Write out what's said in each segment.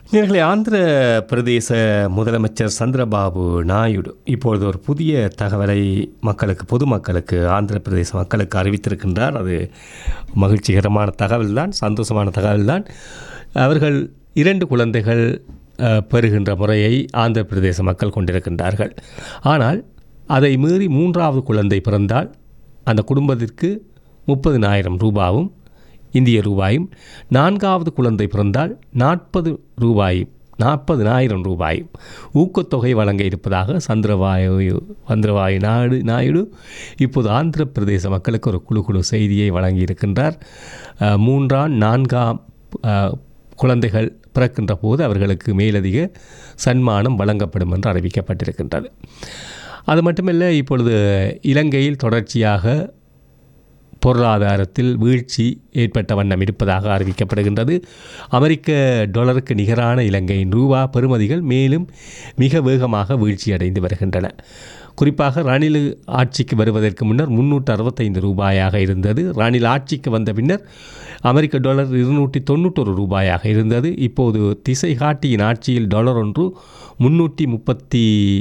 நேர்களை ஆந்திர பிரதேச முதலமைச்சர் சந்திரபாபு நாயுடு இப்பொழுது ஒரு புதிய தகவலை மக்களுக்கு பொதுமக்களுக்கு ஆந்திர பிரதேச மக்களுக்கு அறிவித்திருக்கின்றார் அது மகிழ்ச்சிகரமான தகவல் தான் சந்தோஷமான தகவல் தான் அவர்கள் இரண்டு குழந்தைகள் அஹ், பெறுகின்ற முறையை ஆந்திர பிரதேச மக்கள் கொண்டிருக்கின்றார்கள் ஆனால் அதை மீறி மூன்றாவது குழந்தை பிறந்தால் அந்த குடும்பத்திற்கு முப்பதினாயிரம் ரூபாவும் இந்திய ரூபாயும் நான்காவது குழந்தை பிறந்தால் நாற்பது ரூபாயும் நாற்பதினாயிரம் ரூபாயும் ஊக்கத்தொகை வழங்க இருப்பதாக சந்திரவாயு சந்திரவாயு நாயுடு நாயுடு இப்போது ஆந்திர பிரதேச மக்களுக்கு ஒரு குழு குழு செய்தியை வழங்கியிருக்கின்றார் அஹ், மூன்றாம் நான்காம் அஹ், குழந்தைகள் பிறக்கின்ற போது அவர்களுக்கு மேலதிக சன்மானம் வழங்கப்படும் என்று அறிவிக்கப்பட்டிருக்கின்றது அது மட்டுமல்ல இப்பொழுது இலங்கையில் தொடர்ச்சியாக பொருளாதாரத்தில் வீழ்ச்சி ஏற்பட்ட வண்ணம் இருப்பதாக அறிவிக்கப்படுகின்றது அமெரிக்க டாலருக்கு நிகரான இலங்கையின் ரூபா பெறுமதிகள் மேலும் மிக வேகமாக வீழ்ச்சியடைந்து வருகின்றன குறிப்பாக ரணில் ஆட்சிக்கு வருவதற்கு முன்னர் முன்னூற்று அறுபத்தைந்து ரூபாயாக இருந்தது ரணில் ஆட்சிக்கு வந்த பின்னர் அமெரிக்க டாலர் இருநூற்றி தொண்ணூற்றொரு ரூபாயாக இருந்தது இப்போது திசை காட்டியின் ஆட்சியில் டாலர் ஒன்று முன்னூற்றி முப்பத்தி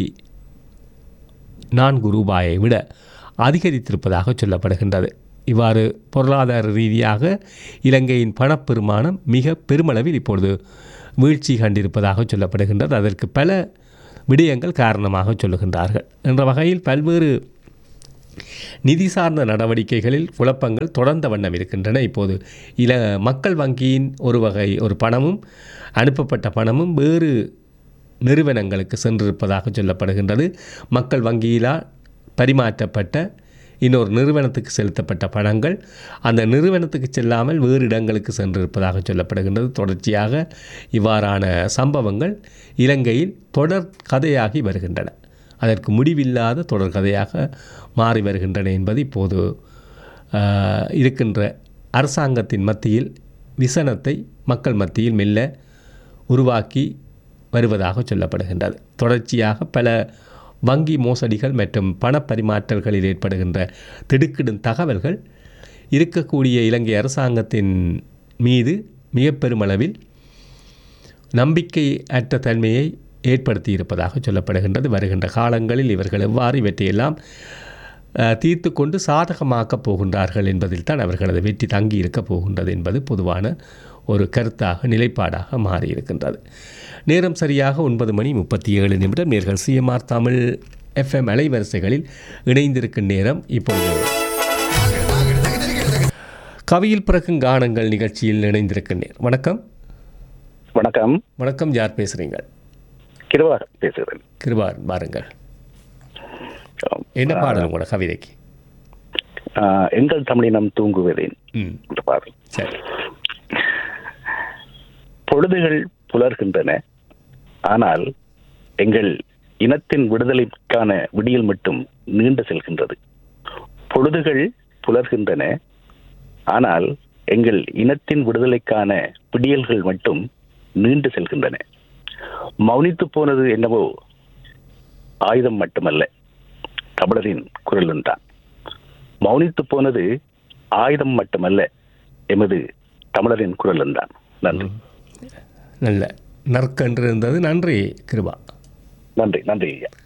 நான்கு ரூபாயை விட அதிகரித்திருப்பதாக சொல்லப்படுகின்றது இவ்வாறு பொருளாதார ரீதியாக இலங்கையின் பணப்பெருமானம் மிக பெருமளவில் இப்பொழுது வீழ்ச்சி கண்டிருப்பதாக சொல்லப்படுகின்றது அதற்கு பல விடயங்கள் காரணமாக சொல்லுகின்றார்கள் என்ற வகையில் பல்வேறு நிதி சார்ந்த நடவடிக்கைகளில் குழப்பங்கள் தொடர்ந்த வண்ணம் இருக்கின்றன இப்போது இல மக்கள் வங்கியின் ஒரு வகை ஒரு பணமும் அனுப்பப்பட்ட பணமும் வேறு நிறுவனங்களுக்கு சென்றிருப்பதாக சொல்லப்படுகின்றது மக்கள் வங்கியிலால் பரிமாற்றப்பட்ட இன்னொரு நிறுவனத்துக்கு செலுத்தப்பட்ட பணங்கள் அந்த நிறுவனத்துக்கு செல்லாமல் வேறு இடங்களுக்கு சென்றிருப்பதாக சொல்லப்படுகின்றது தொடர்ச்சியாக இவ்வாறான சம்பவங்கள் இலங்கையில் தொடர் கதையாகி வருகின்றன அதற்கு முடிவில்லாத தொடர் கதையாக மாறி வருகின்றன என்பது இப்போது ஆஹ், இருக்கின்ற அரசாங்கத்தின் மத்தியில் விசனத்தை மக்கள் மத்தியில் மெல்ல உருவாக்கி வருவதாக சொல்லப்படுகின்றது தொடர்ச்சியாக பல வங்கி மோசடிகள் மற்றும் பணப்பரிமாற்றல்களில் ஏற்படுகின்ற திடுக்கிடும் தகவல்கள் இருக்கக்கூடிய இலங்கை அரசாங்கத்தின் மீது மிக பெருமளவில் நம்பிக்கை அற்ற தன்மையை ஏற்படுத்தி இருப்பதாக சொல்லப்படுகின்றது வருகின்ற காலங்களில் இவர்கள் எவ்வாறு இவற்றையெல்லாம் அஹ், தீர்த்து கொண்டு சாதகமாக்கப் போகின்றார்கள் என்பதில் தான் அவர்களது வெற்றி தங்கி இருக்கப் போகின்றது என்பது பொதுவான ஒரு கருத்தாக நிலைப்பாடாக மாறியிருக்கின்றது நேரம் சரியாக ஒன்பது மணி முப்பத்தி ஏழு நிமிடம் நேர்கள் சிஎம்ஆர் தமிழ் எஃப்எம் அலைவரிசைகளில் இணைந்திருக்கும் நேரம் இப்பொழுது கவியில் பிறக்கும் கானங்கள் நிகழ்ச்சியில் இணைந்திருக்கும் நேரம் வணக்கம் வணக்கம் வணக்கம் யார் பேசுகிறீங்க கிருவா பேசுகிறேன் கிருபார் பாருங்கள் என்ன பாடல் உங்களோட கவிதைக்கு ஆஹ், எங்கள் தமிழினம் தூங்குவதேன் ம் என்ற பாடல் சரி பொழுதுகள் புலர்கின்றன ஆனால் எங்கள் இனத்தின் விடுதலைக்கான விடியல் மட்டும் நீண்டு செல்கின்றது பொழுதுகள் புலர்கின்றன ஆனால் எங்கள் இனத்தின் விடுதலைக்கான விடியல்கள் மட்டும் நீண்டு செல்கின்றன மௌனித்து போனது என்னவோ ஆயுதம் மட்டுமல்ல தமிழரின் குரலும் தான் மௌனித்து போனது ஆயுதம் மட்டுமல்ல எமது தமிழரின் குரலும் தான் நன்றி நல்ல நற்கன்று இருந்தது நன்றி கிருபா நன்றி நன்றி ஐயா